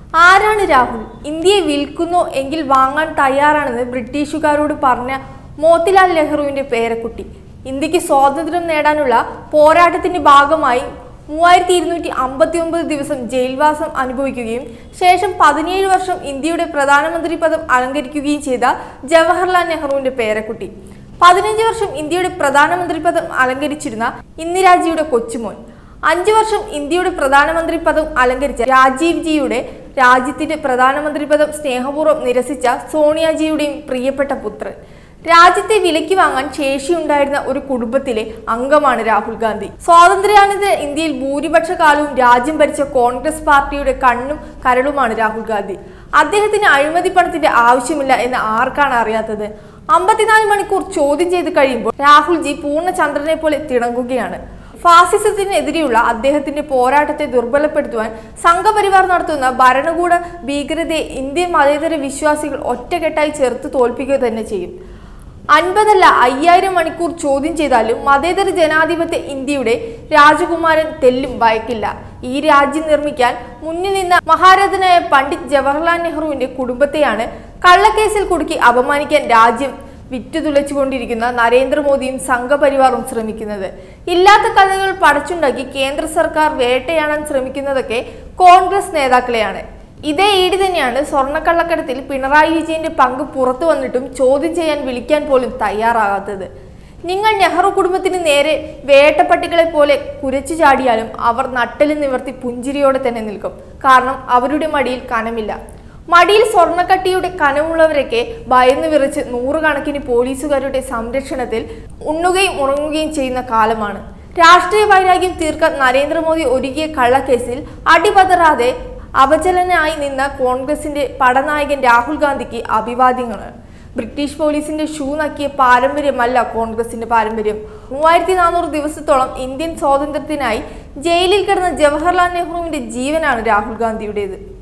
ആരാണ് രാഹുൽ ഇന്ത്യയെ വിൽക്കുന്നോ എങ്കിൽ വാങ്ങാൻ തയ്യാറാണെന്ന് ബ്രിട്ടീഷുകാരോട് പറഞ്ഞ മോത്തിലാൽ നെഹ്റുവിന്റെ പേരക്കുട്ടി ഇന്ത്യക്ക് സ്വാതന്ത്ര്യം നേടാനുള്ള പോരാട്ടത്തിന്റെ ഭാഗമായി മൂവായിരത്തി ഇരുന്നൂറ്റി അമ്പത്തി ഒമ്പത് ദിവസം ജയിൽവാസം അനുഭവിക്കുകയും ശേഷം പതിനേഴ് വർഷം ഇന്ത്യയുടെ പ്രധാനമന്ത്രി പദം അലങ്കരിക്കുകയും ചെയ്ത ജവഹർലാൽ നെഹ്റുവിന്റെ പേരക്കുട്ടി പതിനഞ്ച് വർഷം ഇന്ത്യയുടെ പ്രധാനമന്ത്രി പദം അലങ്കരിച്ചിരുന്ന ഇന്ദിരാജിയുടെ കൊച്ചുമോൻ അഞ്ചു വർഷം ഇന്ത്യയുടെ പ്രധാനമന്ത്രി പദം അലങ്കരിച്ച രാജീവ് ജിയുടെ രാജ്യത്തിന്റെ പ്രധാനമന്ത്രി പദം സ്നേഹപൂർവ്വം നിരസിച്ച സോണിയാജിയുടെയും പ്രിയപ്പെട്ട പുത്രൻ രാജ്യത്തെ വിലയ്ക്ക് വാങ്ങാൻ ശേഷിയുണ്ടായിരുന്ന ഒരു കുടുംബത്തിലെ അംഗമാണ് രാഹുൽ ഗാന്ധി സ്വാതന്ത്ര്യാനന്തര ഇന്ത്യയിൽ ഭൂരിപക്ഷ കാലവും രാജ്യം ഭരിച്ച കോൺഗ്രസ് പാർട്ടിയുടെ കണ്ണും കരളുമാണ് രാഹുൽ ഗാന്ധി അദ്ദേഹത്തിന് അഴിമതി പണത്തിന്റെ ആവശ്യമില്ല എന്ന് ആർക്കാണ് അറിയാത്തത് അമ്പത്തിനാല് മണിക്കൂർ ചോദ്യം ചെയ്ത് കഴിയുമ്പോൾ രാഹുൽജി പൂർണ്ണചന്ദ്രനെ പോലെ തിളങ്ങുകയാണ് ഫാസിസത്തിനെതിരെയുള്ള അദ്ദേഹത്തിന്റെ പോരാട്ടത്തെ ദുർബലപ്പെടുത്തുവാൻ സംഘപരിവാർ നടത്തുന്ന ഭരണകൂട ഭീകരതയെ ഇന്ത്യൻ മതേതര വിശ്വാസികൾ ഒറ്റക്കെട്ടായി ചേർത്ത് തോൽപ്പിക്കുക തന്നെ ചെയ്യും അൻപതല്ല അയ്യായിരം മണിക്കൂർ ചോദ്യം ചെയ്താലും മതേതര ജനാധിപത്യ ഇന്ത്യയുടെ രാജകുമാരൻ തെല്ലും ഭയക്കില്ല ഈ രാജ്യം നിർമ്മിക്കാൻ മുന്നിൽ നിന്ന മഹാരഥനായ പണ്ഡിറ്റ് ജവഹർലാൽ നെഹ്റുവിന്റെ കുടുംബത്തെയാണ് കള്ളക്കേസിൽ കുടുക്കി അപമാനിക്കാൻ രാജ്യം വിറ്റുതുളച്ചുകൊണ്ടിരിക്കുന്ന നരേന്ദ്രമോദിയും സംഘപരിവാറും ശ്രമിക്കുന്നത് ഇല്ലാത്ത കഥകൾ പടച്ചുണ്ടാക്കി കേന്ദ്ര സർക്കാർ വേട്ടയാടാൻ ശ്രമിക്കുന്നതൊക്കെ കോൺഗ്രസ് നേതാക്കളെയാണ് ഇതേ ഈടി തന്നെയാണ് സ്വർണ്ണക്കള്ളക്കടത്തിൽ പിണറായി വിജയന്റെ പങ്ക് പുറത്തു വന്നിട്ടും ചോദ്യം ചെയ്യാൻ വിളിക്കാൻ പോലും തയ്യാറാകാത്തത് നിങ്ങൾ നെഹ്റു കുടുംബത്തിന് നേരെ വേട്ടപ്പട്ടികളെ പോലെ കുരച്ചു ചാടിയാലും അവർ നട്ടല് നിവർത്തി പുഞ്ചിരിയോടെ തന്നെ നിൽക്കും കാരണം അവരുടെ മടിയിൽ കനമില്ല മടിയിൽ സ്വർണ്ണക്കട്ടിയുടെ കനമുള്ളവരൊക്കെ ഭയന്നു വിറച്ച് നൂറുകണക്കിന് പോലീസുകാരുടെ സംരക്ഷണത്തിൽ ഉണ്ണുകയും ഉറങ്ങുകയും ചെയ്യുന്ന കാലമാണ് രാഷ്ട്രീയ വൈരാഗ്യം തീർക്കാൻ നരേന്ദ്രമോദി ഒരുക്കിയ കള്ളക്കേസിൽ അടിപതറാതെ അപചലനായി നിന്ന കോൺഗ്രസിന്റെ പടനായകൻ രാഹുൽ ഗാന്ധിക്ക് അഭിവാദ്യങ്ങളാണ് ബ്രിട്ടീഷ് പോലീസിന്റെ ഷൂ നക്കിയ പാരമ്പര്യമല്ല കോൺഗ്രസിന്റെ പാരമ്പര്യം മൂവായിരത്തി നാനൂറ് ദിവസത്തോളം ഇന്ത്യൻ സ്വാതന്ത്ര്യത്തിനായി ജയിലിൽ കിടന്ന ജവഹർലാൽ നെഹ്റുവിന്റെ ജീവനാണ് രാഹുൽ ഗാന്ധിയുടേത്